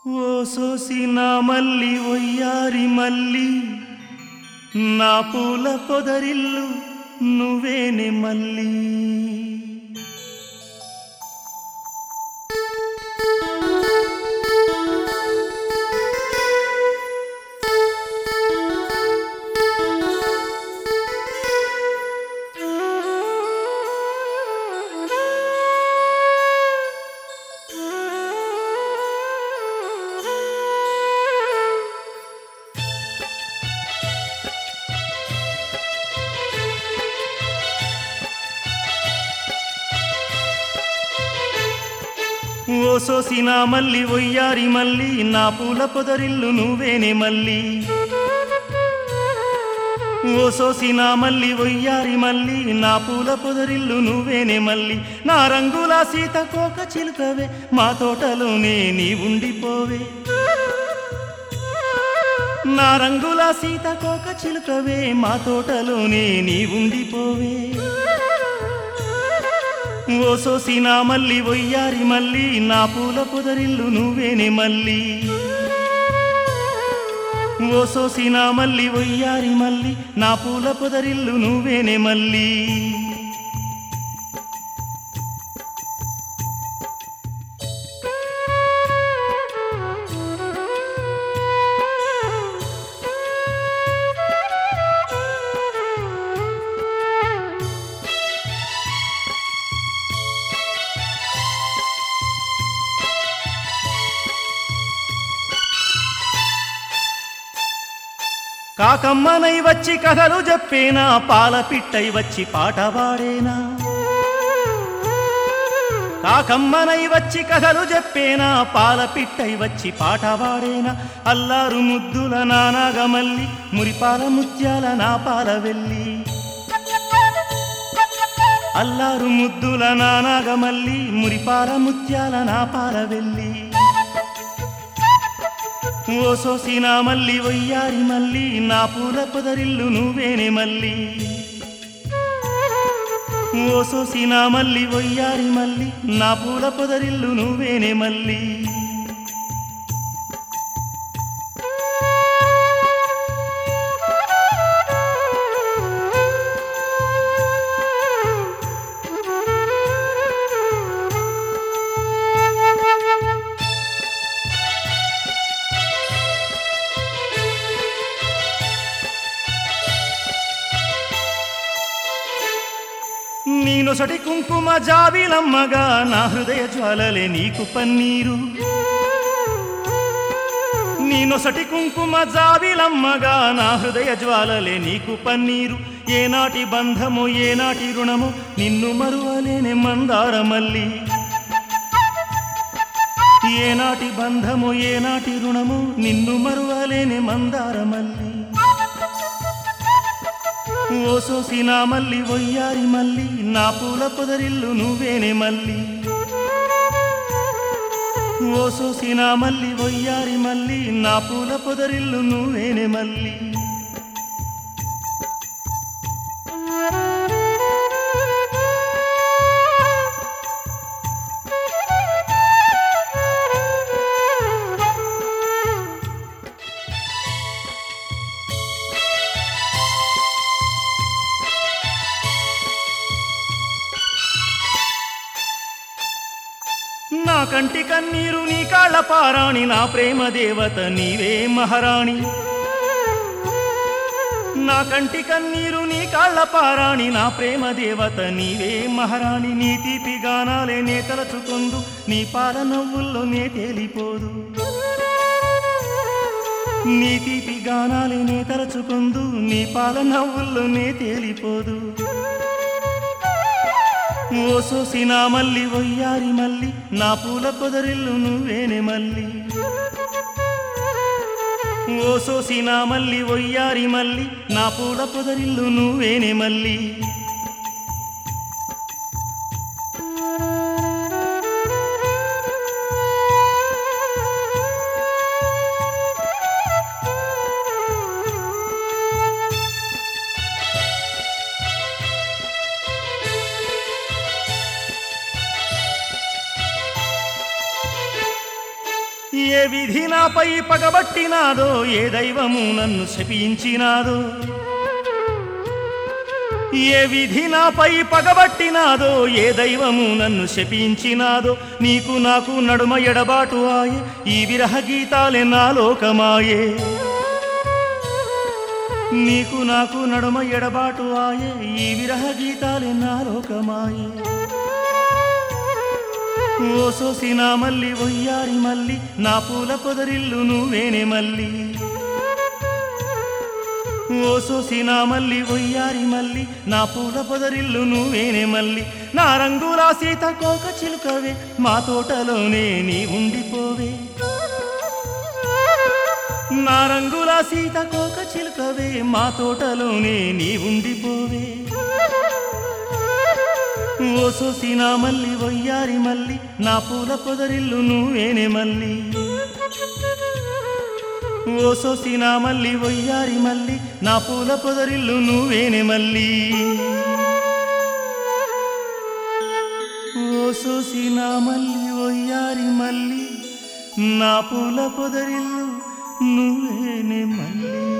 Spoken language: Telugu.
ఓ సోసిన మల్లి ఒయ్యారి మల్లి నా పూల పొదరిల్లు నువ్వేనే మల్లి ఓ సోసిన మల్లి ఒయ్యారి మల్లి నా పూల పొదరిల్లు నువ్వేనే మల్లి ఓ సోసిన మల్లి ఒయ్యారి మల్లి నా పూల పొదరిల్లు నువ్వేనే మల్లి నా రంగుల సీత కోక చిలుకవే మా తోటలోనే నీ ఉండిపోవే నా రంగుల సీత కోక చిలుకవే మా తోటలోనే నీ ఉండిపోవే ఓ సోసిన మల్లి ఒయ్యారి మల్లి నా పూల పొదరిల్లు నువ్వేనే మల్లి ఓ సోసిన మల్లి ఒయ్యారి మల్లి నా పూల పొదరిల్లు నువ్వేనే మల్లి కాకమ్మనై వచ్చి కథలు చెప్పేనా పాల పిట్టై వచ్చి పాట పాడేనా కాకమ్మనై వచ్చి కథలు చెప్పేనా పాల పిట్టై వచ్చి పాట పాడేనా అల్లారు ముద్దుల నానాగమల్లి మురిపాల ముత్యాల నా పాల వెళ్ళి అల్లారు ముద్దుల నానాగమల్లి మురిపాల ముత్యాల నా పాల వెళ్ళి ఓ సోసిన మల్లి ఒయ్యారి మల్లి నా పూల పొదరిల్లు నువ్వేనే మల్లి ఓ సోసిన మల్లి ఒయ్యారి మల్లి నా పూల పొదరిల్లు నువ్వేనే మల్లి నీ నొసటి కుంకుమ జాబిలమ్మగా నా హృదయ జ్వాలలే నీకు పన్నీరు నీ నొసటి కుంకుమ జాబిలమ్మగా నా హృదయ జ్వాలలే నీకు పన్నీరు ఏనాటి బంధము ఏనాటి రుణము నిన్ను మరువలేని మందార మల్లి ఏనాటి బంధము ఏనాటి రుణము నిన్ను మరువలేని మందార మల్లి ఓ సోసిన మల్లి ఒయ్యారి మల్లి నా పూల పొదరిల్లు నువ్వేనే మల్లి ఓ సోసిన మల్లి ఒయ్యారి మల్లి నా పూల పొదరిల్లు నువ్వేనే మల్లి నా కంటి కన్నీరు నీ కాళ్ళ పారాణి నా ప్రేమ దేవత నీవే మహారాణి నా కంటి కన్నీరు నీ కాళ్ళ పారాణి నా ప్రేమ దేవత నీవే మహారాణి నీ తీపి గానాలే నే తలచుకొందు నీ పాల నవ్వుల్లో నే తేలిపోదు నీ తీపి గానాలే నే తలచుకొందు నీ పాల నవ్వుల్లో నే తేలిపోదు ఓ సోసిన మల్లి ఒయ్యారి మల్లి నా పూల పొదరిల్లు నువ్వేనే మల్లి ఓ సోసిన మల్లి ఒయ్యారి మల్లి నా పూల పొదరిల్లు నువ్వేనే మల్లి ఏ విధి నాపై పగబట్టినాదో ఏ దైవము నన్ను శపించినాదో ఏ విధి నాపై పగబట్టినాదో ఏ దైవము నన్ను శపించినాదో నీకు నాకు నడుమ ఎడబాటు ఆయే ఈ విరహ గీతాలే నా లోకమాయే నీకు నాకు నడుమ ఎడబాటు ఆయే ఈ విరహ గీతాలే నా లోకమాయే ఓ సోసి నా మల్లి ఒయ్యారి మల్లి నా పూల పొదరిల్లు నువ్వేనే మల్లి ఓ సోసి నా మల్లి ఒయ్యారి మల్లి నా పూల పొదరిల్లు నువ్వేనే మల్లి నా రంగుల సీత కోక చిలుకవే మా తోటలోనే నీ ఉండిపోవే నా రంగుల సీత కోక చిలుకవే మా తోటలోనే నీ ఉండిపోవే ఓ సోసి నా మల్లి వయ్యారి మల్లి నా పూల పొదరిల్లు నువ్వేనే మల్లి ఓ సోసి నా మల్లి వయ్యారి మల్లి నా పూల పొదరిల్లు నువ్వేనే మల్లి ఓ సోసి నా మల్లి వయ్యారి మల్లి నా పూల పొదరిల్లు నువ్వేనే మల్లి